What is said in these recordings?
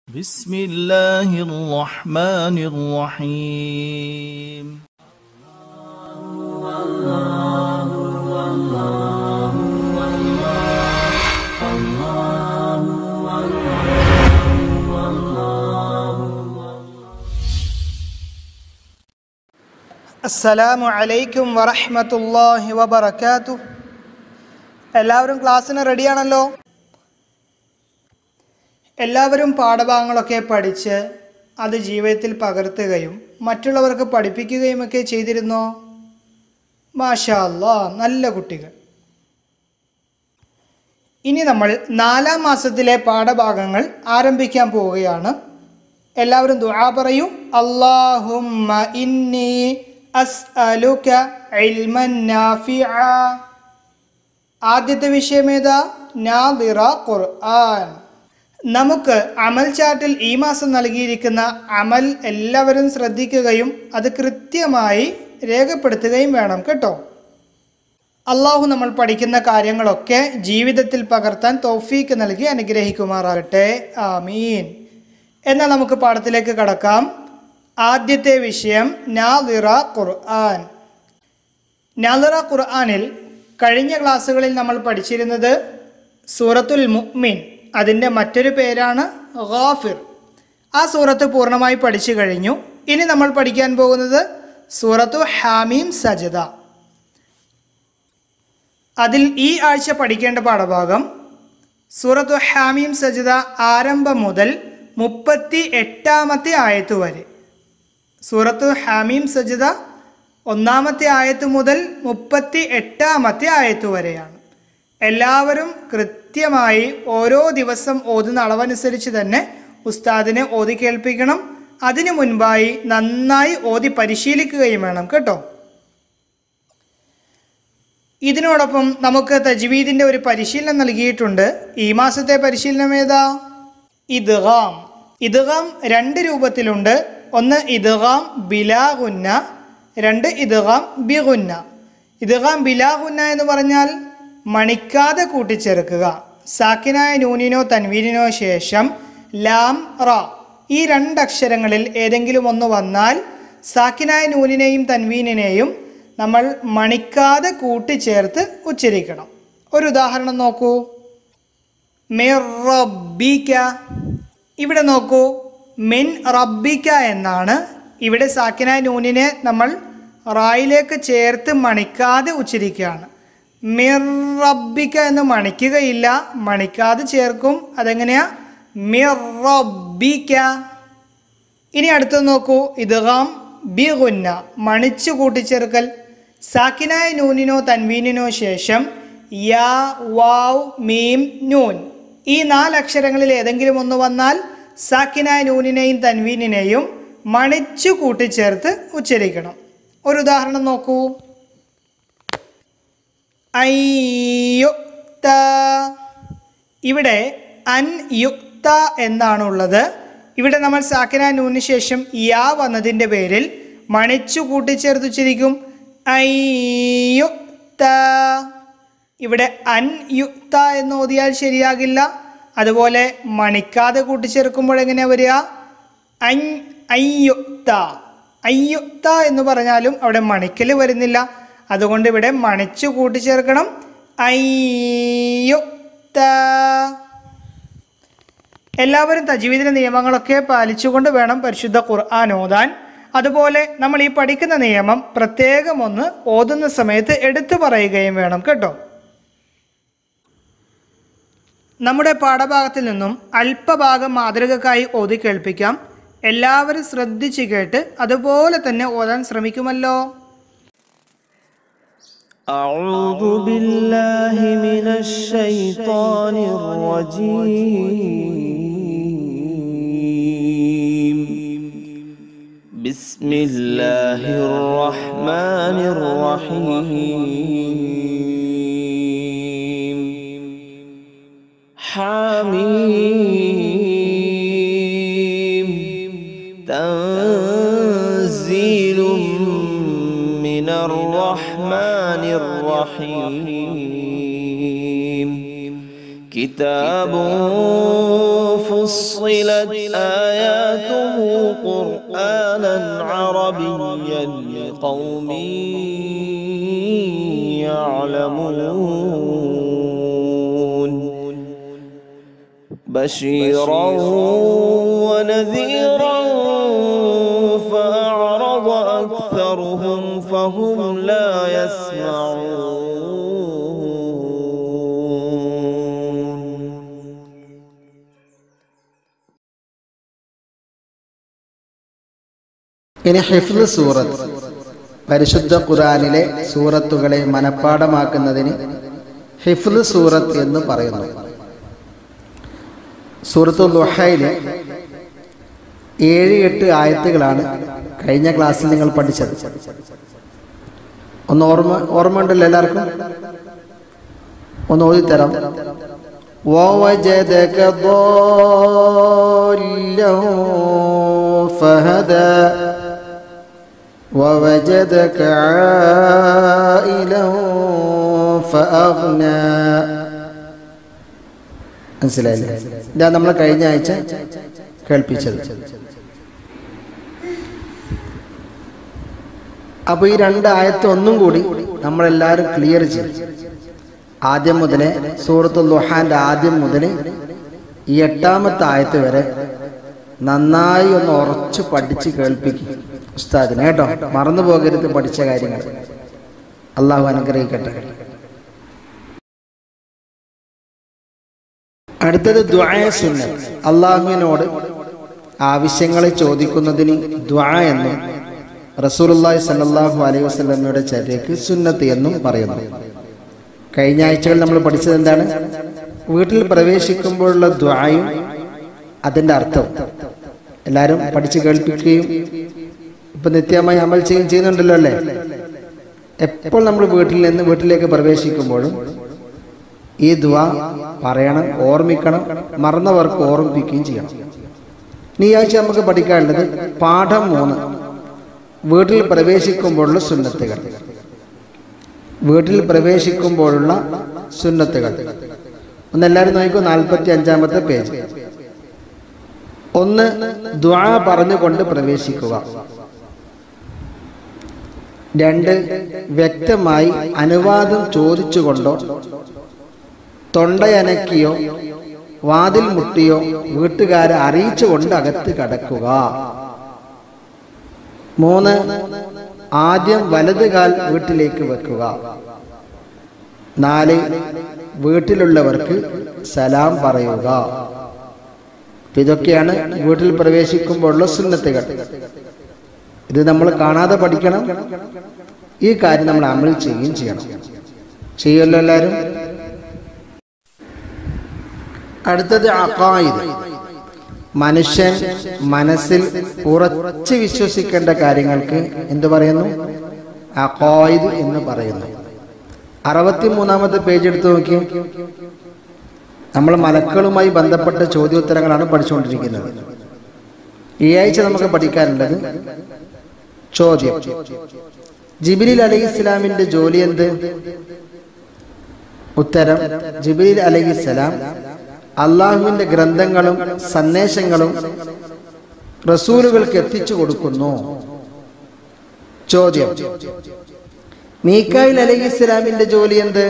بسم الله الرحمن الرحيم അസ്സലാമു അലൈക്കും വറഹ്മത്തുള്ളാഹി വബറകാതു എല്ലാവരും ക്ലാസ്സിന് റെഡിയാണല്ലോ എല്ലാവരും പാഠഭാഗങ്ങളൊക്കെ പഠിച്ച് അത് ജീവിതത്തിൽ പകർത്തുകയും മറ്റുള്ളവർക്ക് പഠിപ്പിക്കുകയും ഒക്കെ ചെയ്തിരുന്നോ മാഷാ അല്ലാ നല്ല കുട്ടികൾ ഇനി നമ്മൾ നാലാം മാസത്തിലെ പാഠഭാഗങ്ങൾ ആരംഭിക്കാൻ പോവുകയാണ് എല്ലാവരും ദുആ പറയൂ അല്ലാഹുമ്മ ഇന്നി അസ്അലുക ഇൽമൻ നാഫിഅ ആദ്യത്തെ വിഷയം ഏതാ നാദിറ ഖുർആൻ നമുക്ക് അമൽ ചാർട്ടിൽ ഈ മാസം നൽകിയിരിക്കുന്ന അമൽ എല്ലാവരും ശ്രദ്ധിക്കുകയും അത് കൃത്യമായി രേഖപ്പെടുത്തുകയും വേണം കേട്ടോ അള്ളാഹു നമ്മൾ പഠിക്കുന്ന കാര്യങ്ങളൊക്കെ ജീവിതത്തിൽ പകർത്താൻ തൗഫീക്ക് നൽകി അനുഗ്രഹിക്കുമാറാകട്ടെ ആമീൻ എന്നാൽ നമുക്ക് പാഠത്തിലേക്ക് കടക്കാം ആദ്യത്തെ വിഷയം നാദിറ ഖുർആൻ നാദിറ ഖുർആനിൽ കഴിഞ്ഞ ക്ലാസ്സുകളിൽ നമ്മൾ പഠിച്ചിരുന്നത് സൂറത്തുൽ മുഅ്മിൻ അതിൻ്റെ മറ്റൊരു പേരാണ് ഗാഫിർ ആ സൂറത്ത് പൂർണ്ണമായി പഠിച്ചു കഴിഞ്ഞു ഇനി നമ്മൾ പഠിക്കാൻ പോകുന്നത് സൂറത്തു ഹാമീം സജദ അതിൽ ഈ ആഴ്ച പഠിക്കേണ്ട പാഠഭാഗം സൂറത്തു ഹാമീം സജിദ ആരംഭം മുതൽ മുപ്പത്തി എട്ടാമത്തെ ആയത്ത് വരെ സൂറത്തു ഹാമീം സജിദ ഒന്നാമത്തെ ആയത്ത് മുതൽ മുപ്പത്തി എട്ടാമത്തെ ആയത്ത് വരെയാണ് എല്ലാവരും കൃത്യമായി ഓരോ ദിവസം ഓതുന്ന അളവനുസരിച്ച് തന്നെ ഉസ്താദിനെ ഓതി കേൾപ്പിക്കണം അതിനു മുൻപായി നന്നായി ഓതി പരിശീലിക്കുകയും വേണം കേട്ടോ ഇതിനോടൊപ്പം നമുക്ക് തജ്വീദിൻ്റെ ഒരു പരിശീലനം നൽകിയിട്ടുണ്ട് ഈ മാസത്തെ പരിശീലനം ഏതാ ഇദ്ഗാം ഇദ്ഗാം രണ്ട് രൂപത്തിലുണ്ട് ഒന്ന് ഇദ്ഗാം ബിലാഗുന്ന രണ്ട് ഇദ്ഗാം ബിഗുന്ന ഇദ്ഗാം ബിലാഗുന്ന എന്ന് പറഞ്ഞാൽ മണിക്കാതെ കൂട്ടിച്ചേർക്കുക സാക്കിനായ നൂനിനോ തൻവീനിനോ ശേഷം ലാം റ ഈ രണ്ടക്ഷരങ്ങളിൽ ഏതെങ്കിലും ഒന്ന് വന്നാൽ സാക്കിനായ നൂനിനെയും തൻവീനിനെയും നമ്മൾ മണിക്കാതെ കൂട്ടിച്ചേർത്ത് ഉച്ചരിക്കണം ഒരു ഉദാഹരണം നോക്കൂ മിർ റബ്ബിക ഇവിടെ നോക്കൂ മിൻ റബ്ബിക എന്നാണ് ഇവിടെ സാക്കിനായ നൂനിനെ നമ്മൾ റായിലേക്ക് ചേർത്ത് മണിക്കാതെ ഉച്ചരിക്കുകയാണ് മിർ റബ്ബിക എന്ന് മണിക്കുകയില്ല മണിക്കാതെ ചേർക്കും അതെങ്ങനെയാ മിർ റബ്ബിക ഇനി അടുത്തത് നോക്കൂ ഇദ്ഗാം ബിഗുന്ന മണിച്ചു കൂട്ടിച്ചേർക്കൽ സാക്കിനായ നൂനിനോ തൻവീനിനോ ശേഷം യാ വാവ് മീം നൂൻ ഈ നാലക്ഷരങ്ങളിൽ ഏതെങ്കിലും ഒന്ന് വന്നാൽ സാക്കിനായ നൂനിനെയും തൻവീനിനെയും മണിച്ചു കൂട്ടിച്ചേർത്ത് ഉച്ചരിക്കണം ഒരു ഉദാഹരണം നോക്കൂ അയ്യുക്ത ഇവിടെ അൻ യുക്ത എന്നാണുള്ളത് ഇവിടെ നമ്മൾ സാക്കിന നൂന് ശേഷം യാ വന്നതിൻ്റെ പേരിൽ മണിച്ചു കൂട്ടിച്ചേർത്ത് ഉച്ചരിക്കും അയ്യുക്ത ഇവിടെ അൻ യുക്ത എന്ന് ഓതിയാൽ ശരിയാകില്ല അതുപോലെ മണിക്കാതെ കൂട്ടിച്ചേർക്കുമ്പോൾ എങ്ങനെയാ വരിക അൻ അയ്യുക്ത അയ്യുക്ത എന്ന് പറഞ്ഞാലും അവിടെ മണിക്കൽ വരുന്നില്ല അതുകൊണ്ട് ഇവിടെ മണിച്ചു കൂട്ടിച്ചേർക്കണം അയ്യുക്ത എല്ലാവരും തജ്വീദിന്റെ നിയമങ്ങളൊക്കെ പാലിച്ചുകൊണ്ട് വേണം പരിശുദ്ധ ഖുർആൻ ഓതാൻ അതുപോലെ നമ്മൾ ഈ പഠിക്കുന്ന നിയമം പ്രത്യേകം ഒന്ന് ഓതുന്ന സമയത്ത് എടുത്തു പറയുകയും വേണം കേട്ടോ നമ്മുടെ പാഠഭാഗത്തിൽ നിന്നും അല്പഭാഗം മാതൃകക്കായി ഓതി കേൾപ്പിക്കാം എല്ലാവരും ശ്രദ്ധിച്ച് കേട്ട് അതുപോലെ തന്നെ ഓതാൻ ശ്രമിക്കുമല്ലോ أعوذ بالله من الشيطان الرجيم بسم الله الرحمن الرحيم حميم تنزيل من الرحمن الرحيم كتاب فصلت آياته قرآنا عربيا لقوم يعلمون بشيرا ونذيرا فأعرض أكثرهم فهم لا يسمعون ഇനി ഹിഫ്ല് സൂറത്ത് പരിശുദ്ധ ഖുറാനിലെ സൂറത്തുകളെ മനഃപ്പാടമാക്കുന്നതിന് ഹിഫ്ല് സൂറത്ത് എന്ന് പറയുന്നു സൂറത്തു ലുഹയില് ഏഴ് എട്ട് ആയത്തുകളാണ് കഴിഞ്ഞ ക്ലാസ്സിൽ നിങ്ങൾ പഠിച്ചത് ഒന്ന് ഓർമ്മ ഓർമ്മ ഉണ്ടല്ലോ എല്ലാവർക്കും ഒന്ന് ഓതിത്തരാം ووجدك ضالا فهدى ووجدك عائلا فأغنى മനസ്സിലായില്ലേ ഇതാ നമ്മൾ കഴിഞ്ഞ ആഴ്ച കേൾപ്പിച്ചത് അപ്പൊ ഈ രണ്ട് ആയത്ത് ഒന്നും കൂടി നമ്മളെല്ലാവരും ക്ലിയർ ചെയ്യും ആദ്യം മുതലേ സൂറത്തു ലുഹാന്റെ ആദ്യം മുതൽ ഈ എട്ടാമത്തെ ആയത്ത് വരെ നന്നായി ഒന്ന് ഉറച്ചു പഠിച്ച് കേൾപ്പിക്കും ഉസ്താദിനെ കേട്ടോ മറന്നു പോകരുത് പഠിച്ച കാര്യങ്ങൾ അള്ളാഹു അനുഗ്രഹിക്കട്ടെ അടുത്തത് ദ്വായ സുന്നത്ത് അള്ളാഹുവിനോട് ആവശ്യങ്ങളെ ചോദിക്കുന്നതിന് ദ്വാ എന്നും റസൂലുള്ളാഹി സല്ലല്ലാഹു അലൈഹി വസല്ലമയുടെ ചര്യക്ക് സുന്നത്ത് എന്നും പറയുന്നു കഴിഞ്ഞ ആഴ്ചകൾ നമ്മൾ പഠിച്ചത് എന്താണ് വീട്ടിൽ പ്രവേശിക്കുമ്പോഴുള്ള ദ്വായും അതിൻ്റെ അർത്ഥവും എല്ലാവരും പഠിച്ച് കേൾപ്പിക്കുകയും ഇപ്പൊ നിത്യമായി അമൽ ചെയ്യുകയും ചെയ്യുന്നുണ്ടല്ലോ അല്ലേ എപ്പോൾ നമ്മൾ വീട്ടിൽ നിന്ന് വീട്ടിലേക്ക് പ്രവേശിക്കുമ്പോഴും ഈ ദ്വാ പറയണം ഓർമ്മിക്കണം മറന്നവർക്ക് ഓർമ്മിപ്പിക്കുകയും ചെയ്യണം ഇനി ഈ ആഴ്ച നമുക്ക് പഠിക്കാനുള്ളത് പാഠം മൂന്ന് വീട്ടിൽ പ്രവേശിക്കുമ്പോഴുള്ള സുന്നത്തുകൾ വീട്ടിൽ പ്രവേശിക്കുമ്പോഴുള്ള സുന്നത്തുകൾ ഒന്ന് എല്ലാവരും നോക്കൂ നാൽപ്പത്തി അഞ്ചാമത്തെ പേജ് ഒന്ന് ദ്വാ പറഞ്ഞുകൊണ്ട് പ്രവേശിക്കുക രണ്ട് വ്യക്തമായി അനുവാദം ചോദിച്ചുകൊണ്ടോ തൊണ്ടയനക്കിയോ വാതിൽ മുട്ടിയോ വീട്ടുകാരെ അറിയിച്ചുകൊണ്ട് അകത്ത് കടക്കുക മൂന്ന് ആദ്യം വലത് കാൽ വീട്ടിലേക്ക് വെക്കുക നാല് വീട്ടിലുള്ളവർക്ക് സലാം പറയുക അപ്പൊ ഇതൊക്കെയാണ് വീട്ടിൽ പ്രവേശിക്കുമ്പോഴുള്ള സുന്നത്തുകൾ ഇത് നമ്മൾ കാണാതെ പഠിക്കണം ഈ കാര്യം നമ്മൾ അമൽ ചെയ്യുകയും ചെയ്യണം ചെയ്യുമല്ലോ എല്ലാവരും അടുത്തത് അക്കായിദ് മനുഷ്യൻ മനസ്സിൽ ഉറച്ചു വിശ്വസിക്കേണ്ട കാര്യങ്ങൾക്ക് എന്ത് പറയുന്നു അഖായിദ് എന്ന് പറയുന്നു അറുപത്തി മൂന്നാമത്തെ പേജ് എടുത്ത് നോക്കി നമ്മൾ മലക്കളുമായി ബന്ധപ്പെട്ട ചോദ്യോത്തരങ്ങളാണ് പഠിച്ചുകൊണ്ടിരിക്കുന്നത് ഈ ആഴ്ച നമുക്ക് പഠിക്കാനുള്ളത് ചോദ്യം ജിബിലിൽ അലൈഹി ഇസ്ലാമിന്റെ ജോലി എന്ത് ഉത്തരം ജിബിലിൽ അലൈഹി ഇസ്ലാം അള്ളാഹുവിന്റെ ഗ്രന്ഥങ്ങളും സന്ദേശങ്ങളും റസൂലുകൾക്ക് എത്തിച്ചു കൊടുക്കുന്നു ചോദ്യം മീക്കായിൽ അലൈഹി ഇസ്ലാമിന്റെ ജോലി എന്ത്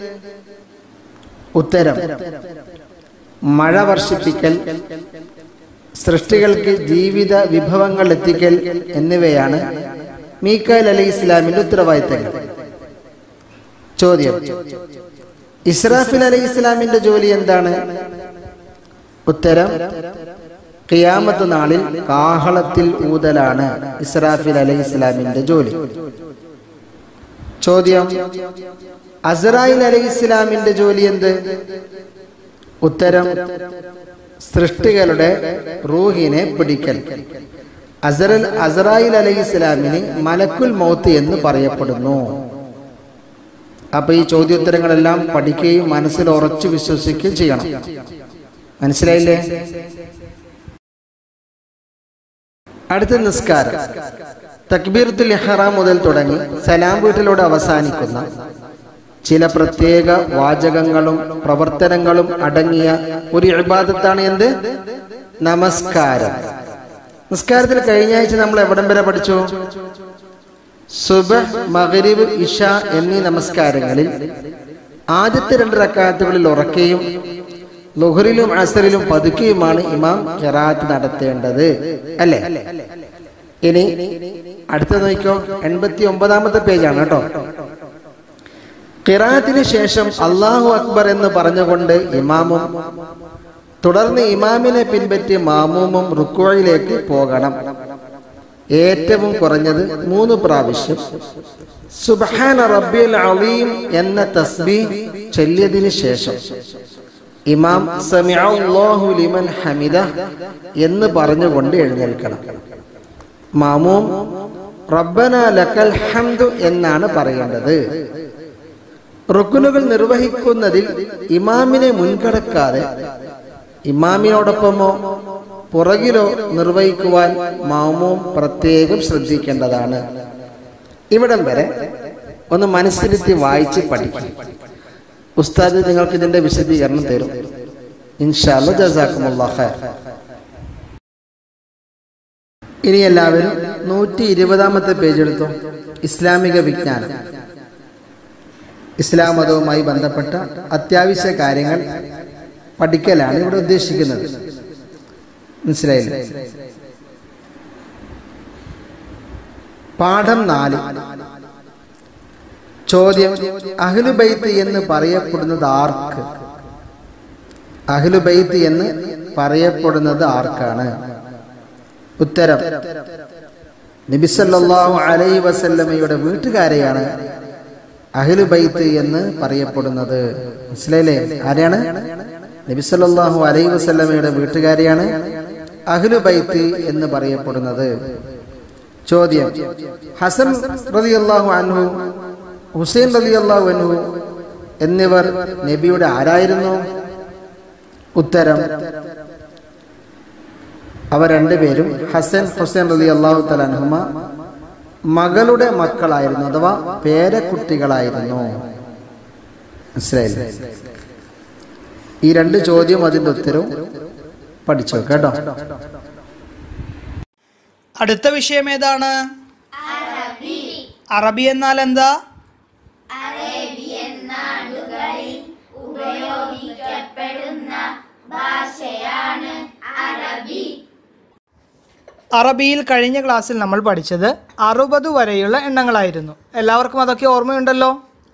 ഉത്തരം മഴ വർഷിപ്പിക്കൽ സൃഷ്ടികൾക്ക് ജീവിത വിഭവങ്ങൾ എത്തിക്കൽ എന്നിവയാണ് മീക്കായിൽ അലൈഹി ഇസ്ലാമിന്റെ ഉത്തരവാദിത്തങ്ങൾ ചോദ്യം ഇസ്രാഫിൽ അലൈഹി ഇസ്ലാമിന്റെ ജോലി എന്താണ് ഉത്തരം ഖിയാമത്ത് നാളിൽ കാഹളത്തിൽ ഊതലാണ് ഇസ്രാഫിൽ അലൈഹി ഇസ്ലാമിന്റെ ജോലി ചോദ്യം അസറായിൽ അലൈഹി ഇസ്ലാമിന്റെ ജോലി എന്ത് ഉത്തരം സൃഷ്ടികളുടെ റൂഹിനെ പിടിക്കൽ അസറൽ അസറായിൽ അലൈഹി ഇസ്ലാമിന് മലക്കുൽ മൗത്ത് എന്ന് പറയപ്പെടുന്നു അപ്പൊ ഈ ചോദ്യോത്തരങ്ങളെല്ലാം പഠിക്കുകയും മനസ്സിൽ ഉറച്ചു വിശ്വസിക്കുകയും ചെയ്യണം മനസ്സിലായില്ലേ അടുത്ത നിസ്കാരം തക്ബീറത്തുൽ ഇഹ്റാം മുതൽ തുടങ്ങി സലാം വീട്ടിലൂടെ അവസാനിക്കുന്ന ചില പ്രത്യേക വാചകങ്ങളും പ്രവർത്തനങ്ങളും അടങ്ങിയ ഒരു ഇബാദത്താണ് എന്ത് നമസ്കാരം നമസ്കാരത്തിൽ കഴിഞ്ഞ ആഴ്ച നമ്മൾ എവിടം വരെ പഠിച്ചു സുബഹ് മഗ്രിബ് ഇഷ എന്നീ നമസ്കാരങ്ങളിൽ ആദ്യത്തെ രണ്ട് റക്കാത്തുകളിൽ ഉറക്കുകയും ലുഹറിലും അസറിലും പതുക്കെയുമാണ് ഇമാം ഖിറാത്ത് നടത്തേണ്ടത് അല്ലേ ഇനി അടുത്ത നോക്കിക്കോ എൺപത്തി ഒമ്പതാമത്തെ പേജാണ് കേട്ടോ ഖിറാത്തിന് ശേഷം അള്ളാഹു അക്ബർ എന്ന് പറഞ്ഞുകൊണ്ട് ഇമാമും തുടർന്ന് ഇമാമിനെ പിൻപറ്റി മാമൂമും റുക്കോയിലേക്ക് പോകണം ഏറ്റവും കുറഞ്ഞത് മൂന്ന് പ്രാവശ്യം സുബ്ഹാന റബ്ബിൽ അലീം എന്ന തസ്ബീ ചൊല്ലിയതിനു ശേഷം ഇമാം സമിഅല്ലാഹു ലിമൻ ഹമിദ എന്ന് പറഞ്ഞുകൊണ്ട് എഴുന്നേൽക്കണം മാമൂം റബ്ബന ലക്കൽ ഹംദു എന്നാണ് പറയേണ്ടത് റുക്കുനുകൾ നിർവഹിക്കുന്നതിൽ ഇമാമിനെ മുൻകടക്കാതെ ഇമാമിനോടൊപ്പമോ പുറകിലോ നിർവഹിക്കുവാൻ മാമൂം പ്രത്യേകം ശ്രദ്ധിക്കേണ്ടതാണ് ഇവിടം വരെ ഒന്ന് മനസ്സിരുത്തി വായിച്ച് പഠിക്കും ഉസ്താദ് നിങ്ങൾക്ക് ഇതിന്റെ വിശദീകരണം തരും ഇൻഷാല്ല ജസാക്കുമുള്ള ഖൈർ ഇനി എല്ലാവരും നൂറ്റി ഇരുപതാമത്തെ പേജ് എടുത്തു ഇസ്ലാമിക വിജ്ഞാനം ഇസ്ലാം മതവുമായി ബന്ധപ്പെട്ട അത്യാവശ്യ കാര്യങ്ങൾ പഠിക്കലാണ് ഇവിടെ ഉദ്ദേശിക്കുന്നത് മനസ്സിലായില്ലേ പാഠം നാല് ചോദ്യം അഹ്ലുബൈത്ത് എന്ന് പറയപ്പെടുന്നത് ആർക്ക് അഹ്ലുബൈത്ത് എന്ന് പറയപ്പെടുന്നത് ആർക്കാണ് ഉത്തരം നബിസല്ലാഹു അലൈ വസല്ലമയുടെ വീട്ടുകാരെയാണ് അഹ്ലുബൈത്ത് എന്ന് പറയപ്പെടുന്നത് മനസ്സിലായില്ലേ ആരെയാണ് നബിസല്ലാഹു അലൈ വസല്ലമയുടെ വീട്ടുകാരെയാണ് അഹ്ലുബൈത്ത് എന്ന് പറയപ്പെടുന്നത് ചോദ്യം ഹസൻ റതി അള്ളാഹു അൻഹു ഹുസൈൻ റതി അള്ളാഹു അൻഹു എന്നിവർ നബിയുടെ ആരായിരുന്നു ഉത്തരം അവർ രണ്ടുപേരും ഹസൻ ഹുസൈൻ റതി അള്ളാഹു തലൻഹുമ മകളുടെ മക്കളായിരുന്നു അഥവാ പേരക്കുട്ടികളായിരുന്നു മനസ്സിലായില്ലേ ഈ രണ്ട് ചോദ്യവും അതിന്റെ ഉത്തരവും പഠിച്ചോ കേട്ടോ അടുത്ത വിഷയം ഏതാണ് അറബി എന്നാൽ എന്താ അറബിയിൽ കഴിഞ്ഞ ക്ലാസ്സിൽ നമ്മൾ പഠിച്ചത് അറുപത് വരെയുള്ള എണ്ണങ്ങളായിരുന്നു എല്ലാവർക്കും അതൊക്കെ ഓർമ്മയുണ്ടല്ലോ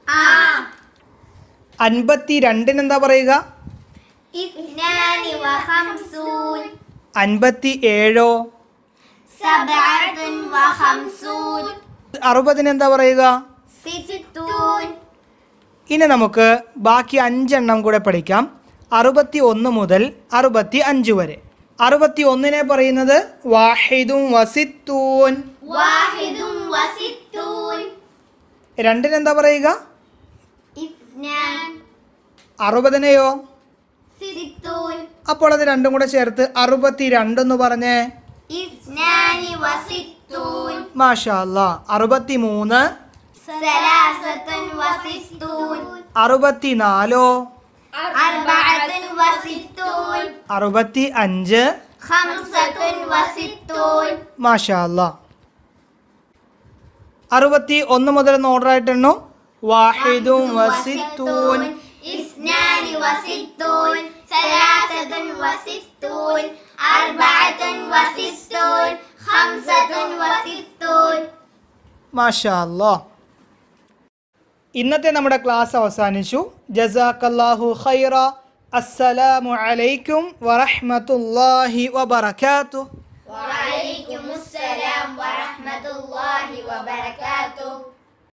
അൻപത്തി രണ്ടിന് എന്താ പറയുക اثنان وخمسون അൻപത്തി ഏഴോ سبعة وخمسون അറുപതിന് എന്താ പറയുക ستون ഇനി നമുക്ക് ബാക്കി അഞ്ചെണ്ണം കൂടെ പഠിക്കാം അറുപത്തി ഒന്ന് മുതൽ അറുപത്തി അഞ്ച് വരെ അറുപത്തി ഒന്നിനെ പറയുന്നത് വാഹിദും വസിത്തൂൻ واحد وستون രണ്ടിന് എന്താ പറയുക اثنان അറുപതിനെയോ ستون അപ്പോൾ അത് രണ്ടും കൂടെ ചേർത്ത് അറുപത്തി രണ്ടെന്ന് പറഞ്ഞേ اثنان وستون മാഷാ അല്ലാ അറുപത്തി മൂന്ന് ثلاثة وستون അറുപത്തി നാലോ أربعة وستون അറുപത്തി അഞ്ച് خمسة وستون മാഷാ അല്ലാ അറുപത്തി ഒന്ന് മുതൽ ഒന്ന് ഓർഡർ ആയിട്ടെണ്ണു വാഹിദും വസിത്തൂൻ اثنان وستون ثلاثة وستون أربعة وستون خمسة وستون മാഷാ അല്ലാ ഇന്നത്തെ നമ്മുടെ ക്ലാസ് അവസാനിച്ചു ജസാക്കല്ലാഹു ഖൈറ അസ്സലാമു അലൈക്കും വറഹ്മത്തുള്ളാഹി വബറകാതുഹു وعليكم السلام ورحمة الله وبركاته